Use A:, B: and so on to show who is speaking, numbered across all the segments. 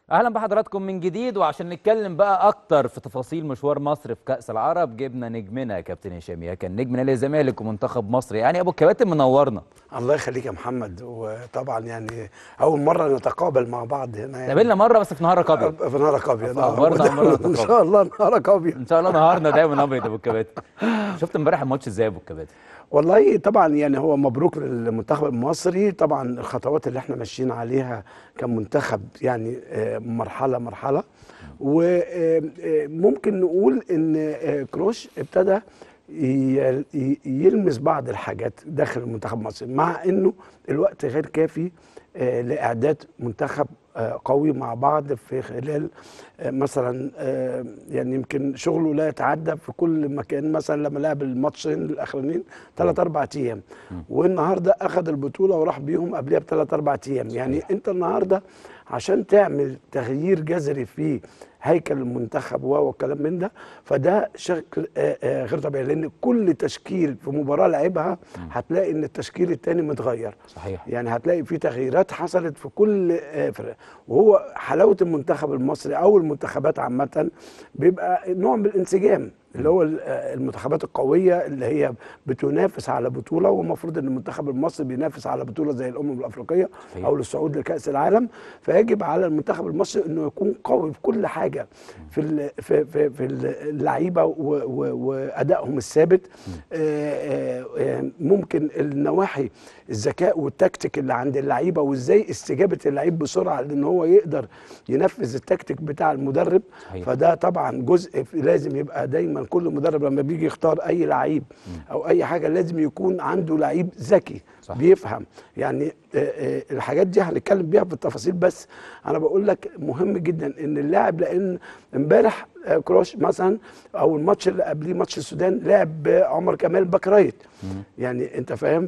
A: اهلا بحضراتكم من جديد وعشان نتكلم بقى اكتر في تفاصيل مشوار مصر في كاس العرب جبنا نجمنا كابتن هشام يا كان نجم نادي الزمالك ومنتخب مصر يعني ابو الكباتن منورنا
B: الله يخليك يا محمد وطبعا يعني اول مره نتقابل مع بعض هنا يعني
A: قابلنا مره بس في نهارك ابيض
B: في نهارك ابيض
A: في أخبارنا أول مرة
B: ان
A: نتقابل.
B: شاء الله نهارك ابيض
A: ان شاء الله نهارنا دايما ابيض يا ابو الكباتن شفت امبارح الماتش ازاي يا ابو الكباتن
B: والله طبعا يعني هو مبروك للمنتخب المصري طبعا الخطوات اللي احنا ماشيين عليها كمنتخب يعني آه، مرحله مرحله وممكن نقول ان آه، كروش ابتدى ي- ي- يلمس بعض الحاجات داخل المنتخب المصري مع انه الوقت غير كافي آه، لاعداد منتخب آه، قوي مع بعض في خلال آه، مثلا آه، يعني يمكن شغله لا يتعدى في كل مكان مثلا لما لعب الماتشين الاخرانيين ثلاث اربع ايام والنهارده اخذ البطوله وراح بيهم قبلها بثلاث اربع ايام يعني انت النهارده عشان تعمل تغيير جذري في هيكل المنتخب و- والكلام من ده فده شكل آه، آه، غير طبيعي لان كل تشكيل في مباراه لعبها هتلاقي ان التشكيل الثاني متغير
A: صحيح
B: يعني هتلاقي في تغييرات حصلت في كل آه، فرقه وهو حلاوه المنتخب المصري او المنتخبات عامه بيبقى نوع من الانسجام اللي هو ال- آه، المنتخبات القويه اللي هي بتنافس على بطوله والمفروض ان المنتخب المصري بينافس على بطوله زي الامم الافريقيه
A: صحيح.
B: او للصعود لكاس العالم فيجب على المنتخب المصري انه يكون قوي في كل حاجه في ال- في في, في اللعيبه و- و- وادائهم الثابت آه، آه، آه، ممكن النواحي الذكاء والتكتيك اللي عند اللعيبه وازاي استجابه اللعيب بسرعه لان هو يقدر ينفذ التكتيك بتاع المدرب
A: صحيح.
B: فده طبعا جزء في- لازم يبقى دايما كل مدرب لما بيجي يختار اي لعيب او اي حاجه لازم يكون عنده لعيب ذكي
A: صح.
B: بيفهم يعني آه، آه، الحاجات دي هنتكلم بيها في التفاصيل بس انا بقول لك مهم جدا ان اللاعب لان امبارح آه، كروش مثلا او الماتش اللي قبليه ماتش السودان لعب عمر كمال باك رايت يعني انت فاهم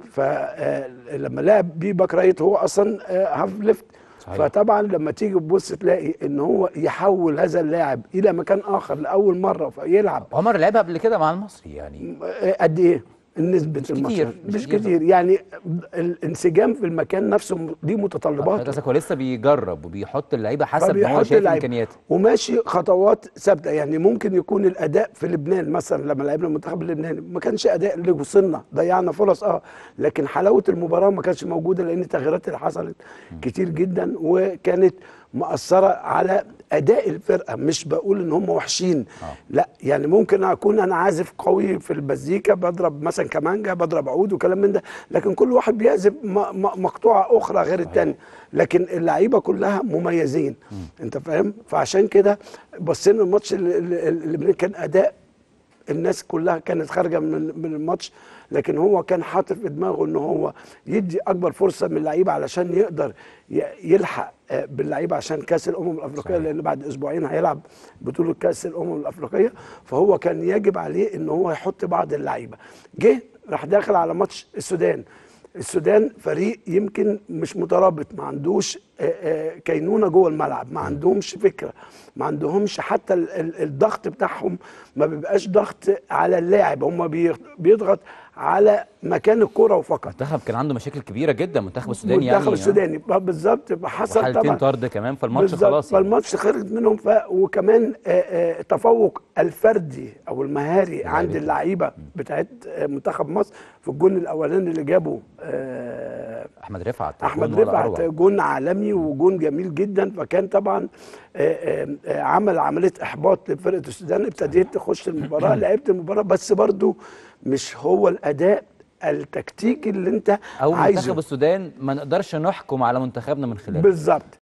B: فلما لعب بيه باك رايت هو اصلا آه، هاف ليفت
A: صحيح.
B: فطبعا لما تيجي تبص تلاقي ان هو يحول هذا اللاعب الى مكان اخر لاول مره فيلعب
A: عمر لعبها قبل كده مع المصري يعني
B: قد ايه نسبة
A: مش
B: الماتش
A: كتير،
B: مش,
A: مش كتير.
B: كتير يعني الانسجام في المكان نفسه دي متطلبات
A: قصدك هو لسه بيجرب وبيحط اللعيبه حسب ما هو
B: فبيحط
A: شايف
B: اللعيبة.
A: امكانياته
B: وماشي خطوات ثابته يعني ممكن يكون الاداء في لبنان مثلا لما لعبنا المنتخب اللبناني ما كانش اداء اللي وصلنا ضيعنا فرص اه لكن حلاوه المباراه ما كانتش موجوده لان التغييرات اللي حصلت كتير جدا وكانت مأثرة على أداء الفرقة مش بقول إن هم وحشين
A: آه.
B: لا يعني ممكن أكون أنا عازف قوي في المزيكا بضرب مثلا كمانجا بضرب عود وكلام من ده لكن كل واحد بيعزف م- م- مقطوعة أخرى غير التاني لكن اللعيبة كلها مميزين أنت فاهم فعشان كده بصينا الماتش اللي, اللي اللي كان أداء الناس كلها كانت خارجه من من الماتش لكن هو كان حاطط في دماغه ان هو يدي اكبر فرصه من اللعيبه علشان يقدر ي- يلحق آه، باللعيبه عشان كاس الامم الافريقيه
A: صحيح.
B: لان بعد اسبوعين هيلعب بطوله كاس الامم الافريقيه فهو كان يجب عليه ان هو يحط بعض اللعيبه جه راح داخل على ماتش السودان السودان فريق يمكن مش مترابط ما عندوش آه، آه، كينونه جوه الملعب ما عندهمش فكره ما عندهمش حتى ال- ال- الضغط بتاعهم ما بيبقاش ضغط على اللاعب هم بي- بيضغط على مكان الكره وفقط
A: المنتخب كان عنده مشاكل كبيره جدا المنتخب السوداني يعني
B: المنتخب السوداني بالظبط حصل
A: وحالتين
B: طبعا
A: طرد كمان فالماتش
B: بالظبط،
A: خلاص يعني.
B: فالماتش خرج منهم ف... وكمان آه، آه، تفوق الفردي او المهاري عند اللعيبه بتاعت آه، منتخب مصر في الجون الاولاني اللي جابه آه،
A: احمد رفعت
B: احمد
A: جون ولا
B: رفعت
A: أروع.
B: جون عالمي وجون جميل جدا فكان طبعا آه، آه، آه، عمل عمليه احباط لفرقه السودان ابتديت تخش المباراه لعبت المباراه بس برضو مش هو الاداء التكتيكي اللي انت
A: او
B: عايزه
A: منتخب السودان ما نقدرش نحكم على منتخبنا من خلاله
B: بالظبط